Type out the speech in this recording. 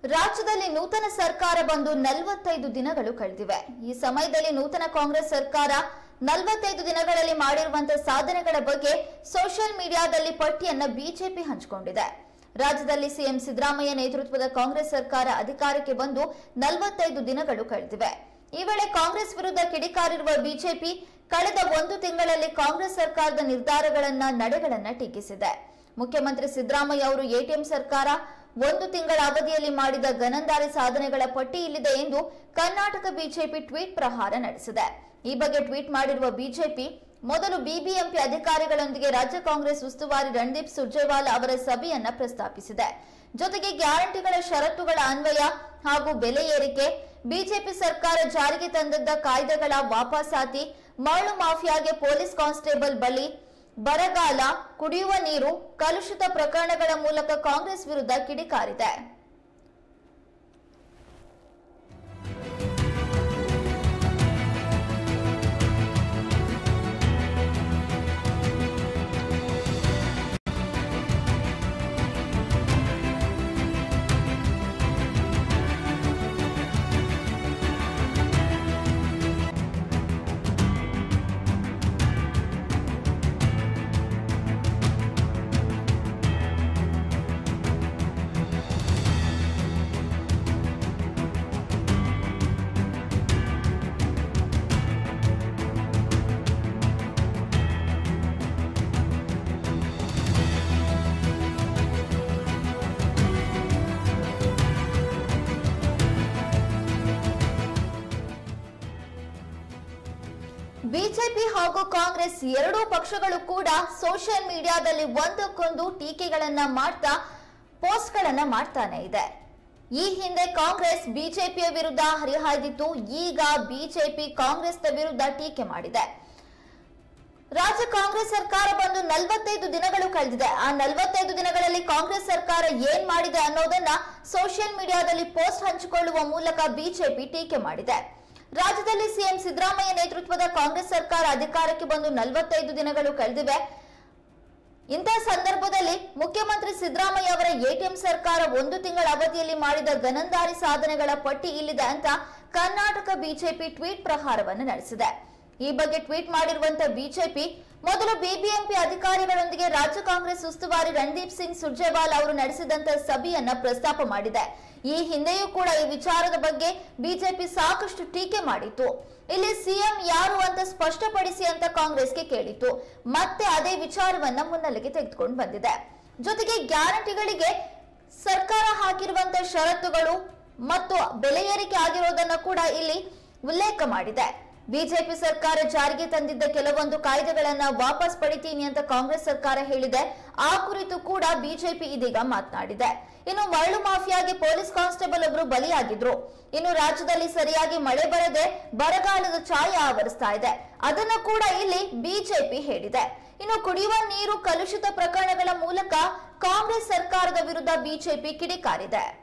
ರಾಜ್ಯದಲ್ಲಿ ನೂತನ ಸರ್ಕಾರ ಬಂದು ನಲವತ್ತೈದು ದಿನಗಳು ಕಳೆದಿವೆ ಈ ಸಮಯದಲ್ಲಿ ನೂತನ ಕಾಂಗ್ರೆಸ್ ಸರ್ಕಾರ ನಲವತ್ತೈದು ದಿನಗಳಲ್ಲಿ ಮಾಡಿರುವಂತಹ ಸಾಧನೆಗಳ ಬಗ್ಗೆ ಸೋಷಿಯಲ್ ಮೀಡಿಯಾದಲ್ಲಿ ಪಟ್ಟಿಯನ್ನ ಬಿಜೆಪಿ ಹಂಚಿಕೊಂಡಿದೆ ರಾಜ್ಯದಲ್ಲಿ ಸಿಎಂ ಸಿದ್ದರಾಮಯ್ಯ ನೇತೃತ್ವದ ಕಾಂಗ್ರೆಸ್ ಸರ್ಕಾರ ಅಧಿಕಾರಕ್ಕೆ ಬಂದು ನಲವತ್ತೈದು ದಿನಗಳು ಕಳೆದಿವೆ ಈ ವೇಳೆ ಕಾಂಗ್ರೆಸ್ ವಿರುದ್ಧ ಕಿಡಿಕಾರಿರುವ ಬಿಜೆಪಿ ಕಳೆದ ಒಂದು ತಿಂಗಳಲ್ಲಿ ಕಾಂಗ್ರೆಸ್ ಸರ್ಕಾರದ ನಿರ್ಧಾರಗಳನ್ನ ನಡೆಗಳನ್ನ ಟೀಕಿಸಿದೆ ಮುಖ್ಯಮಂತ್ರಿ ಸಿದ್ದರಾಮಯ್ಯ ಅವರು ಎಟಿಎಂ ಸರ್ಕಾರ ಒಂದು ತಿಂಗಳ ಅವಧಿಯಲ್ಲಿ ಮಾಡಿದ ಗನಂದಾರಿ ಸಾಧನೆಗಳ ಪಟ್ಟಿ ಇಲ್ಲಿದೆ ಎಂದು ಕರ್ನಾಟಕ ಬಿಜೆಪಿ ಟ್ವೀಟ್ ಪ್ರಹಾರ ನಡೆಸಿದೆ ಈ ಬಗ್ಗೆ ಟ್ವೀಟ್ ಮಾಡಿರುವ ಬಿಜೆಪಿ ಮೊದಲು ಬಿಬಿಎಂಪಿ ಅಧಿಕಾರಿಗಳೊಂದಿಗೆ ರಾಜ್ಯ ಕಾಂಗ್ರೆಸ್ ಉಸ್ತುವಾರಿ ರಣದೀಪ್ ಸುರ್ಜೇವಾಲಾ ಅವರ ಸಭೆಯನ್ನ ಪ್ರಸ್ತಾಪಿಸಿದೆ ಜೊತೆಗೆ ಗ್ಯಾರಂಟಿಗಳ ಷರತ್ತುಗಳ ಅನ್ವಯ ಹಾಗೂ ಬೆಲೆ ಏರಿಕೆ ಬಿಜೆಪಿ ಸರ್ಕಾರ ಜಾರಿಗೆ ತಂದಿದ್ದ ಕಾಯ್ದೆಗಳ ವಾಪಸಾತಿ ಮರಳು ಮಾಫಿಯಾಗೆ ಪೊಲೀಸ್ ಕಾನ್ಸ್ಟೇಬಲ್ ಬಳಿ ಬರಗಾಲ ಕುಡಿಯುವ ನೀರು ಕಲುಷಿತ ಪ್ರಕರಣಗಳ ಮೂಲಕ ಕಾಂಗ್ರೆಸ್ ವಿರುದ್ಧ ಕಿಡಿಕಾರಿದೆ ಬಿಜೆಪಿ ಹಾಗೂ ಕಾಂಗ್ರೆಸ್ ಎರಡೂ ಪಕ್ಷಗಳು ಕೂಡ ಸೋಷಿಯಲ್ ಮೀಡಿಯಾದಲ್ಲಿ ಒಂದಕ್ಕೊಂದು ಟೀಕೆಗಳನ್ನ ಮಾಡ್ತಾ ಪೋಸ್ಟ್ಗಳನ್ನ ಮಾಡ್ತಾನೆ ಇದೆ ಈ ಹಿಂದೆ ಕಾಂಗ್ರೆಸ್ ಬಿಜೆಪಿಯ ವಿರುದ್ಧ ಹರಿಹಾಯ್ದಿತ್ತು ಈಗ ಬಿಜೆಪಿ ಕಾಂಗ್ರೆಸ್ನ ವಿರುದ್ಧ ಟೀಕೆ ಮಾಡಿದೆ ರಾಜ್ಯ ಕಾಂಗ್ರೆಸ್ ಸರ್ಕಾರ ಬಂದು ನಲವತ್ತೈದು ದಿನಗಳು ಕಳೆದಿದೆ ಆ ನಲವತ್ತೈದು ದಿನಗಳಲ್ಲಿ ಕಾಂಗ್ರೆಸ್ ಸರ್ಕಾರ ಏನ್ ಮಾಡಿದೆ ಅನ್ನೋದನ್ನ ಸೋಷಿಯಲ್ ಮೀಡಿಯಾದಲ್ಲಿ ಪೋಸ್ಟ್ ಹಂಚಿಕೊಳ್ಳುವ ಮೂಲಕ ಬಿಜೆಪಿ ಟೀಕೆ ಮಾಡಿದೆ ರಾಜ್ಯದಲ್ಲಿ ಸಿಎಂ ಸಿದ್ದರಾಮಯ್ಯ ನೇತೃತ್ವದ ಕಾಂಗ್ರೆಸ್ ಸರ್ಕಾರ ಅಧಿಕಾರಕ್ಕೆ ಬಂದು ನಲವತ್ತೈದು ದಿನಗಳು ಕಳೆದಿವೆ ಇಂತಹ ಸಂದರ್ಭದಲ್ಲಿ ಮುಖ್ಯಮಂತ್ರಿ ಸಿದ್ದರಾಮಯ್ಯ ಅವರ ಎಟಿಎಂ ಸರ್ಕಾರ ಒಂದು ತಿಂಗಳ ಅವಧಿಯಲ್ಲಿ ಮಾಡಿದ ಗನಂದಾರಿ ಸಾಧನೆಗಳ ಪಟ್ಟಿ ಇಲ್ಲಿದೆ ಅಂತ ಕರ್ನಾಟಕ ಬಿಜೆಪಿ ಟ್ವೀಟ್ ಪ್ರಹಾರವನ್ನು ನಡೆಸಿದೆ ಈ ಬಗ್ಗೆ ಟ್ವೀಟ್ ಮಾಡಿರುವಂತಹ ಬಿಜೆಪಿ ಮೊದಲು ಬಿಬಿಎಂಪಿ ಅಧಿಕಾರಿಗಳೊಂದಿಗೆ ರಾಜ್ಯ ಕಾಂಗ್ರೆಸ್ ಉಸ್ತುವಾರಿ ರಣದೀಪ್ ಸಿಂಗ್ ಸುರ್ಜೇವಾಲಾ ಅವರು ನಡೆಸಿದಂತಹ ಸಭೆಯನ್ನ ಪ್ರಸ್ತಾಪ ಮಾಡಿದೆ ಈ ಹಿಂದೆಯೂ ಕೂಡ ಈ ವಿಚಾರದ ಬಗ್ಗೆ ಬಿಜೆಪಿ ಸಾಕಷ್ಟು ಟೀಕೆ ಮಾಡಿತ್ತು ಇಲ್ಲಿ ಸಿಎಂ ಯಾರು ಅಂತ ಸ್ಪಷ್ಟಪಡಿಸಿ ಅಂತ ಕಾಂಗ್ರೆಸ್ಗೆ ಕೇಳಿತ್ತು ಮತ್ತೆ ಅದೇ ವಿಚಾರವನ್ನ ಮುನ್ನೆಲೆಗೆ ತೆಗೆದುಕೊಂಡು ಬಂದಿದೆ ಜೊತೆಗೆ ಗ್ಯಾರಂಟಿಗಳಿಗೆ ಸರ್ಕಾರ ಹಾಕಿರುವಂತಹ ಷರತ್ತುಗಳು ಮತ್ತು ಬೆಲೆ ಏರಿಕೆ ಆಗಿರೋದನ್ನ ಕೂಡ ಇಲ್ಲಿ ಉಲ್ಲೇಖ ಮಾಡಿದೆ ಬಿಜೆಪಿ ಸರ್ಕಾರ ಜಾರಿಗೆ ತಂದಿದ್ದ ಕೆಲವೊಂದು ಕಾಯ್ದೆಗಳನ್ನ ವಾಪಸ್ ಪಡಿತೀನಿ ಅಂತ ಕಾಂಗ್ರೆಸ್ ಸರ್ಕಾರ ಹೇಳಿದೆ ಆ ಕುರಿತು ಕೂಡ ಬಿಜೆಪಿ ಇದೀಗ ಮಾತನಾಡಿದೆ ಇನ್ನು ಮರಳು ಮಾಫಿಯಾಗೆ ಪೊಲೀಸ್ ಕಾನ್ಸ್ಟೇಬಲ್ ಒಬ್ರು ಬಲಿಯಾಗಿದ್ರು ಇನ್ನು ರಾಜ್ಯದಲ್ಲಿ ಸರಿಯಾಗಿ ಮಳೆ ಬರದೆ ಬರಗಾಲದ ಛಾಯೆ ಆವರಿಸ್ತಾ ಇದೆ ಅದನ್ನ ಕೂಡ ಇಲ್ಲಿ ಬಿಜೆಪಿ ಹೇಳಿದೆ ಇನ್ನು ಕುಡಿಯುವ ನೀರು ಕಲುಷಿತ ಪ್ರಕರಣಗಳ ಮೂಲಕ ಕಾಂಗ್ರೆಸ್ ಸರ್ಕಾರದ ವಿರುದ್ಧ ಬಿಜೆಪಿ ಕಿಡಿಕಾರಿದೆ